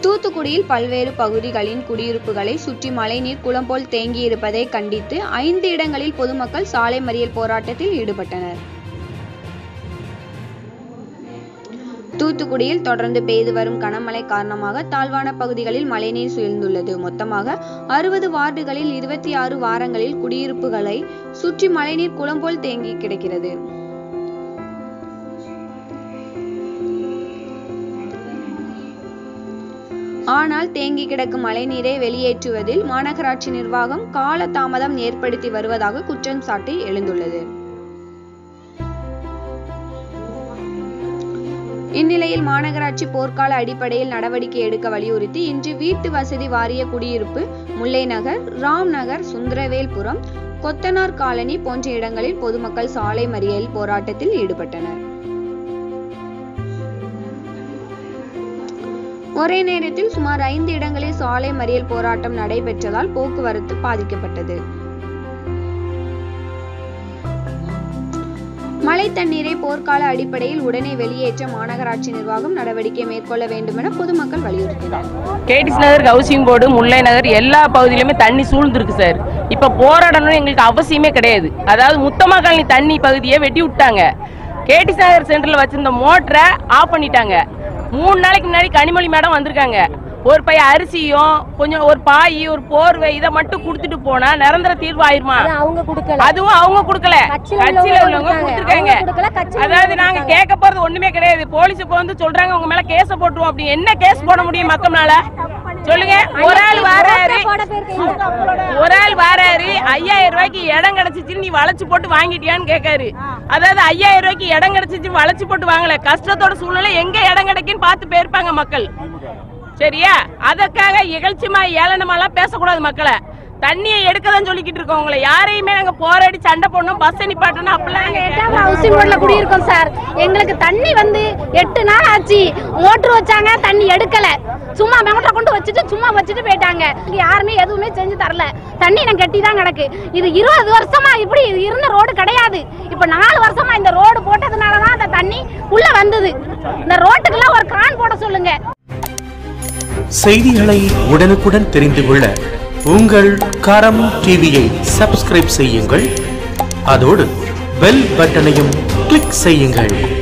தூத்துக்குடியில் பல்வேறு பகுதிகளின் குடியிருப்புகளை சுற்றி மழைநீர் குளம் போல் தேங்கியிருப்பதை கண்டித்து ஐந்து இடங்களில் பொதுமக்கள் சாலை மறியல் போராட்டத்தில் ஈடுபட்டனர் தூத்துக்குடியில் தொடர்ந்து பெய்து வரும் கனமழை காரணமாக தாழ்வான பகுதிகளில் மழைநீர் சூழ்ந்துள்ளது மொத்தமாக அறுபது வார்டுகளில் இருபத்தி ஆறு வாரங்களில் குடியிருப்புகளை சுற்றி மழைநீர் குளம் போல் தேங்கி கிடக்கிறது ஆனால் தேங்கி கிடக்கும் மழைநீரை வெளியேற்றுவதில் மாநகராட்சி நிர்வாகம் கால தாமதம் ஏற்படுத்தி வருவதாக குற்றம் சாட்டி எழுந்துள்ளது இந்நிலையில் மாநகராட்சி போர்க்கால அடிப்படையில் நடவடிக்கை எடுக்க வலியுறுத்தி இன்று வீட்டு வசதி வாரிய குடியிருப்பு முல்லை நகர் ராம் நகர் சுந்தரவேல்புரம் கொத்தனார் காலனி போன்ற இடங்களில் பொதுமக்கள் சாலை மறியல் போராட்டத்தில் ஈடுபட்டனர் ஒரே நேரத்தில் சுமார் ஐந்து இடங்களில் சாலை மறியல் போராட்டம் நடைபெற்றதால் போக்குவரத்து பாதிக்கப்பட்டது மழை தண்ணீரை போர்க்கால அடிப்படையில் உடனே வெளியேற்ற மாநகராட்சி நிர்வாகம் நடவடிக்கை மேற்கொள்ள வேண்டும் என பொதுமக்கள் வலியுறுத்தினர் கேடிஸ் நகர் ஹவுசிங் போர்டு முல்லை நகர் எல்லா பகுதியிலுமே தண்ணி சூழ்ந்துருக்கு சார் இப்போ போராடணும்னு எங்களுக்கு அவசியமே கிடையாது அதாவது முத்தமா காலனி தண்ணி பகுதியை வெட்டி விட்டாங்க கேடிஸ் நகர் சென்டரில் வச்சிருந்த மோட்டரை ஆஃப் பண்ணிட்டாங்க மூணு நாளைக்கு முன்னாடி கனிமொழி மேடம் வந்திருக்காங்க ஒரு பை அரிசியும் கொஞ்சம் ஒரு பாய் ஒரு போர்வை இதை மட்டும் கொடுத்துட்டு போனா நிரந்தர தீர்வு ஆயிருமா அது அவங்க கொடுக்கல அதுவும் அவங்க கொடுக்கல கட்சியில கட்சியில உள்ளவங்க உள்ளவங்க கொடுத்தாங்க. கொடுத்துருக்காங்க அவங்க கொடுக்கல, கட்சியில அதாவது உள்ளவங்க நாங்க கொடுத்தாங்க. கேட்க போறது ஒண்ணுமே கிடையாது போலீஸ் இப்ப வந்து சொல்றாங்க உங்க மேல கேஸ் போட்டுருவோம் அப்படி என்ன கேஸ் போட முடியும் மக்கள்னால சொல்லுங்க ஒரு ஆள் வாராரு போட போயிருக்கீங்க. ஒரு ஆள் வாராரு ஐயாயிரம் ரூபாய்க்கு இடம் கிடைச்சிச்சு நீ வளைச்சு போட்டு வாங்கிட்டியான்னு கேட்காரு அதாவது ஐயாயிரம் ரூபாய்க்கு இடம் கிடைச்சிச்சு வளைச்சு போட்டு வாங்கல கஷ்டத்தோட சூழ்நிலை எங்க இடம் கிடைக்குன்னு பார்த்து போயிருப்பாங்க மக்கள் சரியா அதற்காக இகழ்ச்சிமா ஏளனமாலாம் பேசக்கூடாது மக்களை தண்ணியை எடுக்கதான் சொல்லிக்கிட்டு இருக்கோம் உங்களை யாரையுமே நாங்க போராடி சண்டை போடணும் பஸ் நிப்பாட்டணும் அப்படிலாம் நாங்க எட்டாவது ஹவுசிங் போர்டில் குடியிருக்கோம் சார் எங்களுக்கு தண்ணி வந்து எட்டு நாள் ஆச்சு மோட்டர் வச்சாங்க தண்ணி எடுக்கல சும்மா மோட்டரை கொண்டு வச்சுட்டு சும்மா வச்சுட்டு போயிட்டாங்க இங்க யாருமே எதுவுமே செஞ்சு தரல தண்ணி நான் கட்டி தான் கிடக்கு இது இருபது வருஷமா இப்படி இருந்த ரோடு கிடையாது இப்ப நாலு வருஷமா இந்த ரோடு போட்டதுனால தான் அந்த தண்ணி உள்ள வந்தது இந்த ரோட்டுக்கெல்லாம் ஒரு கான் போட சொல்லுங்க செய்திகளை உடனுக்குடன் தெரிந்து கொள்ள உங்கள் கரம் டிவியை சப்ஸ்கிரைப் செய்யுங்கள் அதோடு பெல் பட்டனையும் கிளிக் செய்யுங்கள்